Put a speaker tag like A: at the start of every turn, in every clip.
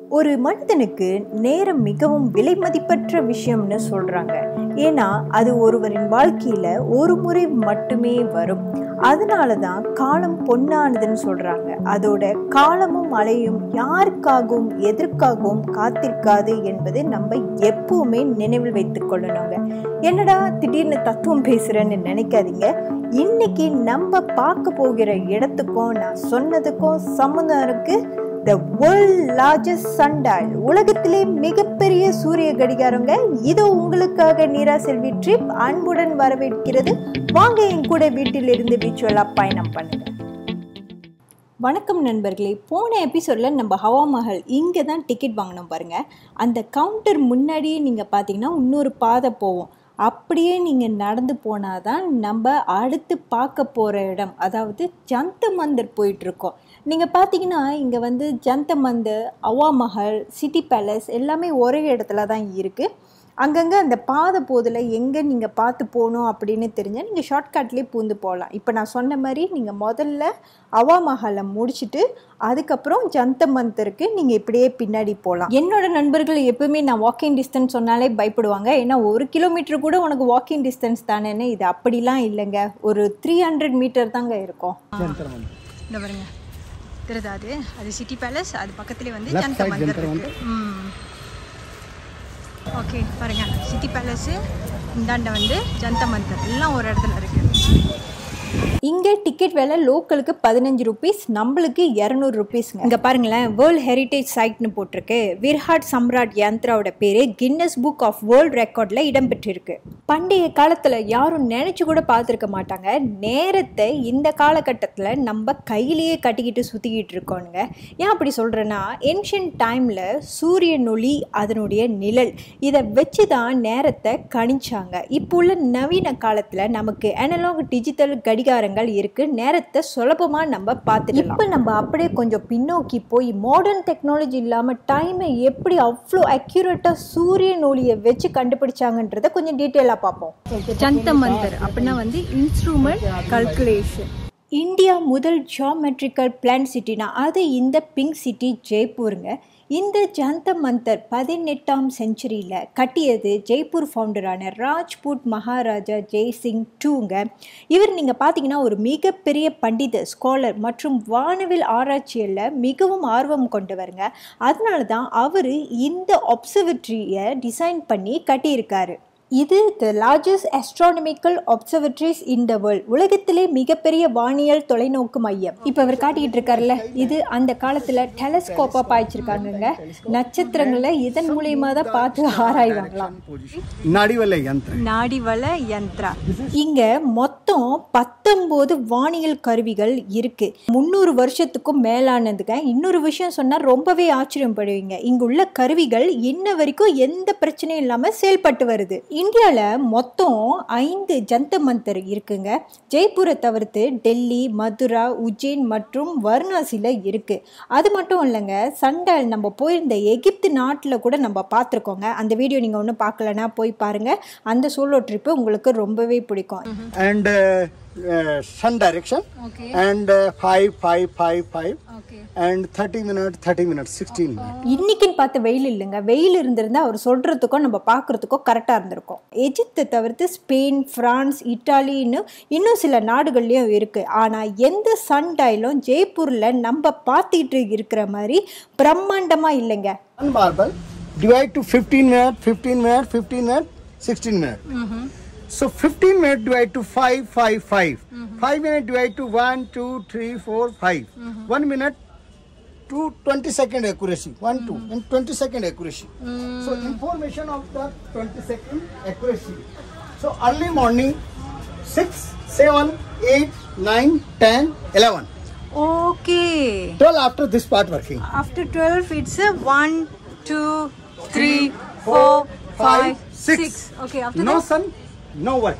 A: ஒரு மனிதனுக்கு நேரம் மிகவும் விலைமதிப்பற்ற விஷயம்னு சொல்றாங்க ஏன்னா அது ஒருவரின் வாழ்க்கையில ஒரு முறை மட்டுமே வரும் அதனால தான் காலம் பொன்னானதுன்னு சொல்றாங்க அதோட காலமும் அலையும் யாருக்காகவும் எதற்காகவும் காத்திருக்காது என்பதை நம்ம எப்பவுமே நினைவில் வைத்துக் கொள்ளணுங்க என்னடா திடீர்னு தத்துவம் பேசுறேன்னு நினைக்காதீங்க இன்னைக்கு நம்ம பார்க்க போகிற இடத்துக்கும் நான் சொன்னதுக்கும் சம்மந்தம் இருக்கு த வேர்ல்ட் லார்ஜஸ்ட் சண்டால் உலகத்திலே மிகப்பெரிய சூரிய கடிகாரங்க இதோ உங்களுக்காக நீரா செல்வி ட்ரிப் அன்புடன் வரவேற்கிறது வாங்க என் கூட வீட்டிலிருந்து விர்ச்சுவலாக பயணம் பண்ணுங்க வணக்கம் நண்பர்களே போன எபிசோடில் நம்ம ஹவா மஹல் இங்கே தான் டிக்கெட் வாங்கினோம் பாருங்கள் அந்த கவுண்டர் முன்னாடியே நீங்கள் பார்த்தீங்கன்னா இன்னொரு பாதை போவோம் அப்படியே நீங்கள் நடந்து போனால் தான் நம்ம அடுத்து பார்க்க போகிற இடம் அதாவது ஜந்த மந்தர் போயிட்டுருக்கோம் நீங்கள் பார்த்தீங்கன்னா இங்கே வந்து ஜந்த மந்தர் அவ்வா மஹல் சிட்டி பேலஸ் எல்லாமே ஒரே இடத்துல தான் இருக்குது அங்கங்கே அந்த பாதை போதில் எங்கே நீங்கள் பார்த்து போகணும் அப்படின்னு தெரிஞ்சால் நீங்கள் ஷார்ட்கட்லேயே பூந்து போகலாம் இப்போ நான் சொன்ன மாதிரி நீங்கள் முதல்ல அவா மஹாலை முடிச்சுட்டு அதுக்கப்புறம் ஜந்த மந்தருக்கு நீங்கள் இப்படியே பின்னாடி போகலாம் என்னோட நண்பர்கள் எப்பவுமே நான் வாக்கிங் டிஸ்டன்ஸ் சொன்னாலே பயப்படுவாங்க ஏன்னா ஒரு கிலோமீட்டர் கூட உனக்கு வாக்கிங் டிஸ்டன்ஸ் தானேன்னு இது அப்படிலாம் இல்லைங்க ஒரு த்ரீ ஹண்ட்ரட் மீட்டர் தாங்க இருக்கும் இந்த பாருங்க தெரியுதா அது அது சிட்டி பேலஸ் அது பக்கத்துலேயே வந்து ஜந்த மந்தர் இருக்கு ம் ஓகே பாருங்க சிட்டி பேலஸு இந்தாண்ட வந்து ஜந்த மந்தர் எல்லாம் ஒரு இடத்துல இருக்குது இங்கே டிக்கெட் விலை லோக்கலுக்கு பதினஞ்சு ருபீஸ் நம்மளுக்கு இரநூறு ருபீஸ்ங்க இங்கே பாருங்களேன் வேர்ல்ட் ஹெரிட்டேஜ் சைட்னு போட்டிருக்கு விர்ஹாட் சம்ராட் யந்த்ராவோட பேர் கின்னஸ் புக் ஆஃப் வேர்ல்ட் ரெக்கார்டில் இடம்பெற்றிருக்கு பண்டைய காலத்தில் யாரும் நினச்சி கூட பார்த்துருக்க மாட்டாங்க நேரத்தை இந்த காலகட்டத்தில் நம்ம கையிலேயே கட்டிக்கிட்டு சுற்றிக்கிட்டு இருக்கோனுங்க ஏன் அப்படி சொல்கிறேன்னா ஏன்ஷியன்ட் டைமில் சூரிய ஒளி அதனுடைய நிழல் இதை வச்சு தான் நேரத்தை கணிச்சாங்க இப்போ உள்ள நவீன காலத்தில் நமக்கு அனலாக் டிஜிட்டல் கடிகாரங்கள் இருக்கு நேரத்தை சுலபமாக நம்ம பார்த்துக்கலாம் இப்போ நம்ம அப்படியே கொஞ்சம் பின்னோக்கி போய் மாடர்ன் டெக்னாலஜி இல்லாமல் டைமை எப்படி அவ்வளோ அக்யூரேட்டாக சூரியன் ஒளியை வச்சு கண்டுபிடிச்சாங்கன்றத கொஞ்சம் டீட்டெயிலாக பார்ப்போம் ஜந்த மந்தர் அப்படின்னா வந்து இன்ஸ்ட்ருமெண்ட் கல்குலேஷன் இந்தியா முதல் ஜியாமெட்ரிக்கல் பிளான் சிட்டினா அது இந்த பிங்க் சிட்டி ஜெய்ப்பூருங்க இந்த ஜந்த மந்தர் பதினெட்டாம் செஞ்சுரியில் கட்டியது ஜெய்ப்பூர் ஃபவுண்டரான ராஜ்பூட் மகாராஜா ஜெய்சிங் டூங்க இவர் நீங்கள் பார்த்தீங்கன்னா ஒரு மிகப்பெரிய பண்டிதர் ஸ்காலர் மற்றும் வானவில் ஆராய்ச்சியில் மிகவும் ஆர்வம் கொண்டவருங்க அதனால தான் அவர் இந்த ஒப்சர்வேட்டரியை டிசைன் பண்ணி கட்டியிருக்காரு இது the largest astronomical observatories in the world உலகத்திலே மிகப்பெரிய வானியல் தொலைநோக்கு மையம் இப்போ அவர் காட்டிக்கிட்டு இருக்காருல்ல இது அந்த காலத்தில் டெலஸ்கோப்பாக பாய்ச்சிருக்காங்கங்க நட்சத்திரங்களை இதன் மூலியமாக தான் பார்த்து ஆராய்வாங்களாம்
B: नाड़ीवाले यंत्र
A: நாடிவள யந்த்ரா இங்க மொத்தம் பத்தொன்பது வானியல் கருவிகள் இருக்கு முந்நூறு வருஷத்துக்கும் மேலானதுங்க இன்னொரு விஷயம் சொன்னா ரொம்பவே ஆச்சரியப்படுவீங்க இங்குள்ள கருவிகள் இன்ன வரைக்கும் எந்த பிரச்சனையும் இல்லாம செயல்பட்டு வருது இந்தியால மொத்தம் ஐந்து ஜந்த மந்தர் இருக்குங்க ஜெய்ப்பூரை தவிர்த்து டெல்லி மதுரா உஜ்ஜைன் மற்றும் வாரணாசியில் இருக்கு அது மட்டும் இல்லைங்க சண்டல் நம்ம போயிருந்த எகிப்து நாட்டில் கூட நம்ம பார்த்துருக்கோங்க அந்த வீடியோ நீங்கள் ஒன்றும் பார்க்கலனா போய் பாருங்க அந்த சோலோ ட்ரிப்பு உங்களுக்கு ரொம்பவே பிடிக்கும்
B: and uh, uh, sun direction and uh, five five five five and 30 minutes 30 minutes 16 minutes
A: இன்னைக்குன்னு பார்த்த வெயில் இல்லைங்க வெயில் இருந்திருந்தா அவர் சொல்கிறதுக்கும் நம்ம பார்க்குறதுக்கும் கரெக்டாக இருந்திருக்கும் எஜிப்தை தவிர்த்து ஸ்பெயின் ஃப்ரான்ஸ் இட்டாலின்னு இன்னும் சில நாடுகள்லையும் இருக்குது ஆனால் எந்த சன் டயலும் ஜெய்ப்பூரில் நம்ம பார்த்துட்டு இருக்கிற மாதிரி பிரம்மாண்டமாக இல்லைங்க
B: one marble divide to 15 minutes 15 minutes 15 minutes 16 minutes so 15 minutes divide to 5 5 5 5 minutes divide to 1 2 3 4 5 1 minute to 20 second accuracy 1 2 and 20 second accuracy so information of the 20 second accuracy so early morning 6 7 8 9 10 11
A: okay
B: 12 after this part working
A: after twelve it's one two three four five
B: Five, six.
A: Six okay after
B: no sun no working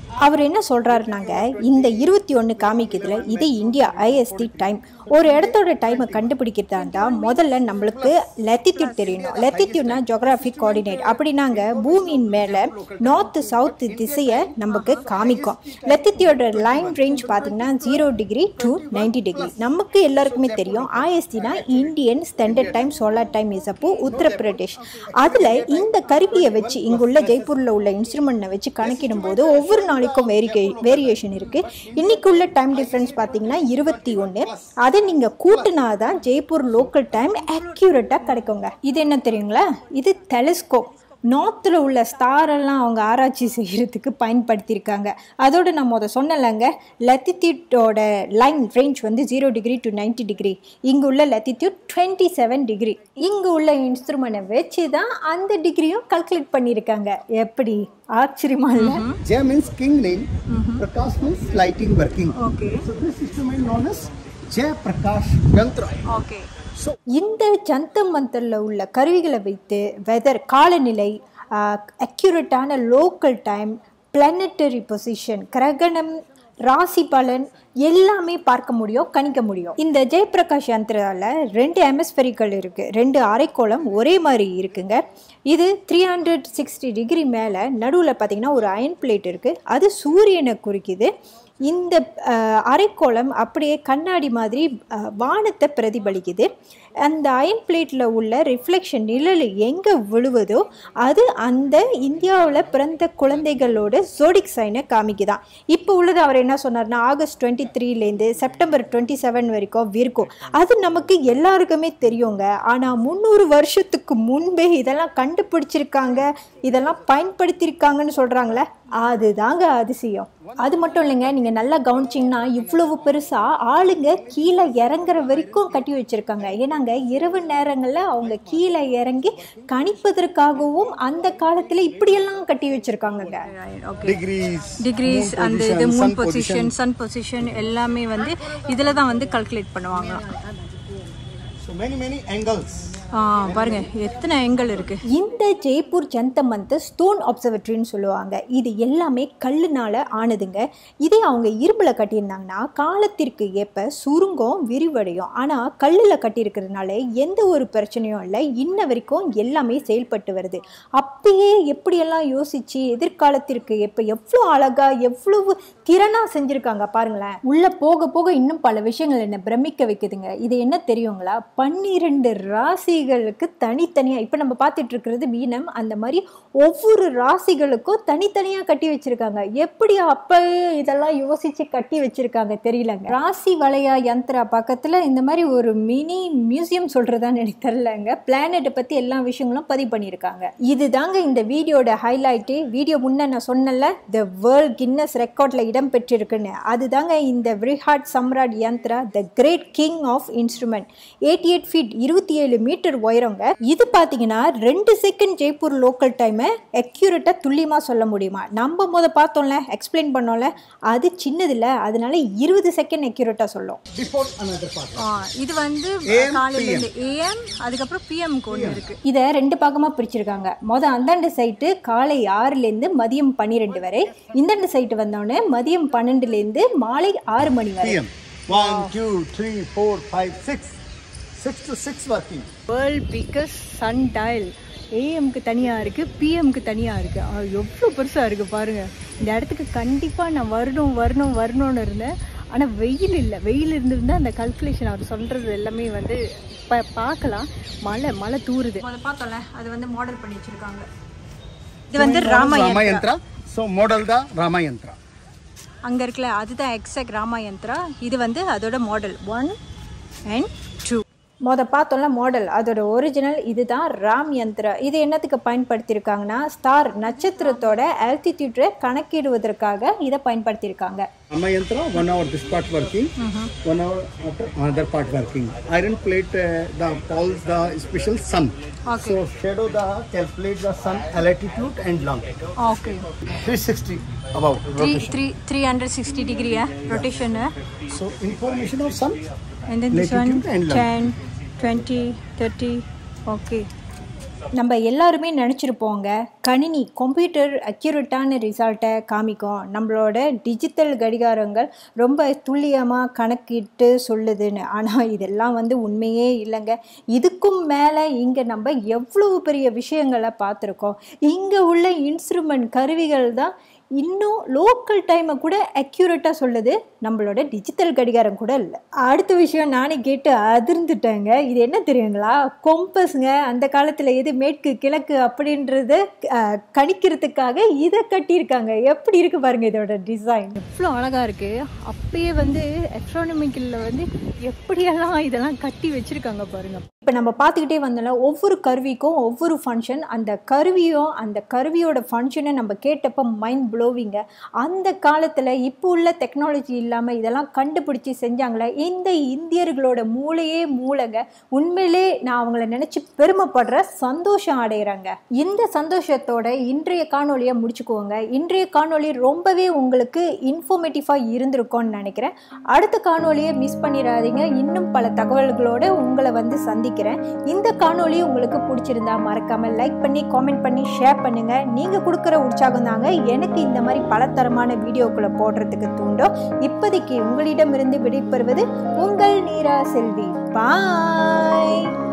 A: அவர் என்ன சொல்கிறாருனாங்க இந்த இருபத்தி ஒன்று காமிக்குதுல இது India ISD time ஒரு இடத்தோட டைமை கண்டுபிடிக்கிறதா இருந்தால் முதல்ல நம்மளுக்கு லெத்தித்யூட் தெரியணும் லெத்தித்யூட்னா ஜோக்ராஃபிக் கோஆர்டினேட் அப்படின்னாங்க பூமியின் மேலே நார்த்து சவுத்து திசையை நமக்கு காமிக்கும் லெத்தித்யூட லைன் ரேஞ்ச் பார்த்தீங்கன்னா zero degree to ninety degree நமக்கு எல்லாருக்குமே தெரியும் ஐஎஸ்டினா Indian standard time solar time is அப்போ உத்தரப்பிரதேஷ் அதில் இந்த கருவியை வச்சு இங்குள்ள ஜெய்ப்பூரில் உள்ள இன்ஸ்ட்ருமெண்ட்டை வச்சு கணக்கிடும் போது ஒவ்வொரு நாளைக்கும் வேரிகே வேரியேஷன் இருக்குது இன்னைக்கு உள்ள டைம் டிஃப்ரென்ஸ் பார்த்தீங்கன்னா இருபத்தி ஒன்று அதை நீங்கள் கூட்டினா தான் ஜெய்ப்பூர் லோக்கல் டைம் அக்யூரேட்டாக கிடைக்குங்க இது என்ன தெரியுங்களா இது டெலிஸ்கோப் நார்த்தில் உள்ள ஸ்டாரெல்லாம் அவங்க ஆராய்ச்சி செய்கிறதுக்கு பயன்படுத்தியிருக்காங்க அதோடு நான் முத சொன்னலைங்க லத்தித்யூட்டோட லைன் ரேஞ்ச் வந்து zero degree to ninety degree இங்கே உள்ள லத்தித்யூட் டுவெண்ட்டி செவன் டிகிரி இங்கே உள்ள இன்ஸ்ட்ருமெண்ட்டை வச்சு தான் அந்த டிகிரியும் கல்குலேட் பண்ணியிருக்காங்க எப்படி ஆச்சரியமா இல்லை
B: Jaya means king name. Prakash means lighting working.
A: Okay
B: So this instrument known as Jaya Prakash Yantra.
A: Okay
B: So
A: இந்த ஜந்தம் மந்தரில் உள்ள கருவிகளை வைத்து வெதர் காலநிலை அக்யூரேட்டான லோக்கல் டைம் பிளானட்டரி பொசிஷன் கிரகணம் ராசி பலன் எல்லாமே பார்க்க முடியும் கணிக்க முடியும் இந்த ஜெயபிரகாஷ் யந்திரால ரெண்டு எமஸ்பெரிக்கல் இருக்குது ரெண்டு அரைக்கோளம் ஒரே மாதிரி இருக்குங்க இது த்ரீ ஹண்ட்ரட் சிக்ஸ்டி டிகிரி மேலே நடுவில் பார்த்தீங்கன்னா ஒரு அயன் பிளேட் இருக்குது அது சூரியனை குறிக்குது இந்த அஹ், அரைக்கோளம் அப்படியே கண்ணாடி மாதிரி அஹ், வானத்தை பிரதிபலிக்குது அந்த அயன் பிளேட்டில் உள்ள ரிஃப்ளெக்ஷன் நிழல் எங்கே விழுவதோ அது அந்த இந்தியாவில் பிறந்த குழந்தைகளோட ஜோடிக் சைனை காமிக்குதான் இப்போ உள்ளது அவர் என்ன சொன்னார்னா ஆகஸ்ட் டுவெண்ட்டி த்ரீலேருந்து செப்டம்பர் டுவெண்ட்டி செவன் வரைக்கும் இருக்கும் அது நமக்கு எல்லாருக்குமே தெரியுங்க ஆனால் முந்நூறு வருஷத்துக்கு முன்பே இதெல்லாம் கண்டுபிடிச்சிருக்காங்க இதெல்லாம் பயன்படுத்தியிருக்காங்கன்னு சொல்கிறாங்களே அதுதாங்க அதிசயம் அது மட்டும் இல்லைங்க நீங்கள் நல்லா கவனிச்சிங்கன்னா இவ்வளவு பெருசாக ஆளுங்க கீழே இறங்குற வரைக்கும் கட்டி வச்சுருக்காங்க ஏன்னாங்க இரவு நேரங்களில் அவங்க கீழே இறங்கி கணிப்பதற்காகவும் அந்த காலத்தில் இப்படியெல்லாம் கட்டி வச்சுருக்காங்கங்க
B: degrees.
C: டிகிரிஸ்
B: moon
C: அந்த
B: position,
C: இது
B: sun
C: moon position sun position எல்லாமே வந்து இதில் தான் வந்து கல்குலேட் பண்ணுவாங்க
B: So many many angles.
C: ஆ, பாருங்க எத்தனை எண்கள் இருக்கு
A: இந்த ஜெய்ப்பூர் ஜந்தமந்த் ஸ்டோன் அப்சர்வேட்டரின்னு சொல்லுவாங்க இது எல்லாமே கல்லுனால ஆனதுங்க இதே அவங்க இரும்பில் கட்டியிருந்தாங்கன்னா காலத்திற்கு ஏற்ப சுருங்கம் விரிவடையும் ஆனால் கல்லில் கட்டியிருக்கிறதுனால எந்த ஒரு பிரச்சனையும் இல்லை இன்ன வரைக்கும் எல்லாமே செயல்பட்டு வருது அப்பயே எப்படியெல்லாம் யோசிச்சு எதிர்காலத்திற்கு எப்போ எவ்வளோ அழகா எவ்வளவு திறனாக செஞ்சுருக்காங்க பாருங்களேன் உள்ளே போக போக இன்னும் பல விஷயங்கள் என்ன பிரமிக்க வைக்குதுங்க இது என்ன தெரியுங்களா பன்னிரெண்டு ராசிகளுக்கு தனித்தனியாக இப்போ நம்ம பார்த்துட்டு இருக்கிறது மீனம் அந்த மாதிரி ஒவ்வொரு ராசிகளுக்கும் தனித்தனியாக கட்டி வச்சிருக்காங்க எப்படி அப்பவே இதெல்லாம் யோசிச்சு கட்டி வச்சிருக்காங்க தெரியலங்க ராசி வளையா யந்திரா பக்கத்தில் இந்த மாதிரி ஒரு மினி மியூசியம் சொல்றதான்னு எனக்கு தெரியலங்க பிளானெட்டை பற்றி எல்லா விஷயங்களும் பதிவு பண்ணியிருக்காங்க இதுதாங்க இந்த வீடியோட ஹைலைட்டு வீடியோ முன்ன நான் சொன்னல த வேர்ல்ட் கின்னஸ் ரெக்கார்டில் இடம் பெற்றிருக்குன்னு அதுதாங்க இந்த Vrihat Samrat Yantra the great king of instrument eighty eight feet இருபத்தி ஏழு மீட்டர் உயரங்க இது பார்த்தீங்கன்னா ரெண்டு செகண்ட் ஜெய்ப்பூர் லோக்கல் டைமை அக்யூரேட்டாக துல்லியமாக சொல்ல முடியுமா நம்ம முத பார்த்தோம்ல எக்ஸ்பிளைன் பண்ணோம்ல அது சின்னதில்ல அதனால இருபது செகண்ட் அக்யூரேட்டாக சொல்லும்
B: Before another part.
C: ஆ, இது வந்து
B: AM,
C: காலையில இருந்து ஏஎம் அதுக்கப்புறம் பிஎம் ஒன்று இருக்கு
A: இதை ரெண்டு பாகமாக பிரிச்சிருக்காங்க மொதல் அந்தாண்டு சைட்டு காலை ஆறுலேருந்து மதியம் பன்னிரெண்டு வரை இந்தாண்டு சைட்டு வந்தோடனே மதியம் பன்னெண்டுலேருந்து மாலை ஆறு மணி வரை
B: PM. One, two, three, four, five, six. Six to six working.
C: World biggest sundial ஏஎம்க்கு தனியாக இருக்குது பிஎம்க்கு தனியாக இருக்குது எவ்வளோ பெருசாக இருக்குது பாருங்கள் இந்த இடத்துக்கு கண்டிப்பாக நான் வரணும் வரணும் வரணும்னு இருந்தேன் ஆனால் வெயில் இல்லை வெயில் இருந்திருந்தா அந்த கல்குலேஷன் அவர் சொல்கிறது எல்லாமே வந்து ப பார்க்கலாம் மழை மழை தூருது அதை பார்த்தோம்ல அது வந்து மாடல் பண்ணி வச்சுருக்காங்க இது வந்து Rama
B: Rama Yantra. So model the Rama Yantra.
C: அங்கே இருக்கல அதுதான் எக்ஸாக்ட் ராமா யந்திரா இது வந்து அதோட மாடல் ஒன் அண்ட் டூ
A: மொத பார்த்தோம்ல மாடல் அதோட ஒரிஜினல் இதுதான் ராம் யந்திரா இது என்னத்துக்கு பயன்படுத்தியிருக்காங்கன்னா ஸ்டார் நட்சத்திரத்தோட ஆல்டிடியூட்டை கணக்கிடுவதற்காக இதை பயன்படுத்தியிருக்காங்க
B: Rama Yantra, one hour this part working, one hour after another part working. Iron plate, uh, the poles, the special sun.
C: Okay.
B: So shadow the calculate the sun altitude and longitude.
C: Okay
B: 360 about
C: three
B: rotation.
C: Three three hundred sixty டிகிரியா rotation
B: So information of sun.
C: And then this one,
B: Latitude and
C: 10, 20, 30, okay.
A: நம்ம எல்லாருமே நினச்சிருப்போங்க கணினி computer அக்யூரேட்டான ரிசல்ட்டை காமிக்கும் நம்மளோட digital கடிகாரங்கள் ரொம்ப துல்லியமாக கணக்கிட்டு சொல்லுதுன்னு ஆனால் இதெல்லாம் வந்து உண்மையே இல்லைங்க இதுக்கும் மேலே இங்கே நம்ம எவ்வளவு பெரிய விஷயங்களை பார்த்துருக்கோம் இங்கே உள்ள இன்ஸ்ட்ருமெண்ட் கருவிகள் தான் இன்னும் லோக்கல் டைமை கூட அக்யூரேட்டாக சொல்லுது நம்மளோட டிஜிட்டல் கடிகாரம் கூட இல்லை அடுத்த விஷயம் நானே கேட்டு அதிர்ந்துட்டேங்க இது என்ன தெரியுங்களா கொம்பஸ்ங்க அந்த காலத்தில் எது மேற்கு கிழக்கு அப்படின்றத அஹ், கணிக்கிறதுக்காக இதை கட்டியிருக்காங்க எப்படி இருக்கு பாருங்க இதோட டிசைன்
C: எவ்வளோ அழகாக இருக்குது அப்பயே வந்து எக்ஸ்ட்ரானமிக்கலில் வந்து எப்படியெல்லாம் இதெல்லாம் கட்டி வச்சுருக்காங்க பாருங்கள்
A: இப்போ நம்ம பார்த்துக்கிட்டே வந்தோம்னா ஒவ்வொரு கருவிக்கும் ஒவ்வொரு ஃபங்க்ஷன் அந்த கருவியும் அந்த கருவியோட ஃபங்க்ஷனை நம்ம கேட்டப்போ மைண்ட் ப்ளோவிங்க அந்த காலத்தில் இப்போ உள்ள டெக்னாலஜி இல்லாமல் இதெல்லாம் கண்டுபிடிச்சி செஞ்சாங்களே இந்த இந்தியர்களோட மூளையே மூளைங்க உண்மையிலே நான் அவங்கள நினச்சி பெருமைப்படுற சந்தோஷம் அடைகிறாங்க இந்த சந்தோஷத்தோட இன்றைய காணொலியை முடிச்சுக்குவோங்க இன்றைய காணொளி ரொம்பவே உங்களுக்கு இன்ஃபர்மேட்டிவாக இருந்திருக்கும்னு நினைக்கிறேன் அடுத்த காணொலியை மிஸ் பண்ணிடாதீங்க இன்னும் பல தகவல்களோட உங்களை வந்து சந்திக்கிறேன் இந்த காணொளி உங்களுக்கு பிடிச்சிருந்தா மறக்காம லைக் பண்ணி காமெண்ட் பண்ணி ஷேர் பண்ணுங்க நீங்க கொடுக்குற உற்சாகம் தாங்க எனக்கு இந்த மாதிரி பலதரமான வீடியோக்களை போடுறதுக்கு தூண்டும் இப்போதைக்கு உங்களிடமிருந்து விடைபெறுவது உங்கள் நீரா செல்வி பாய்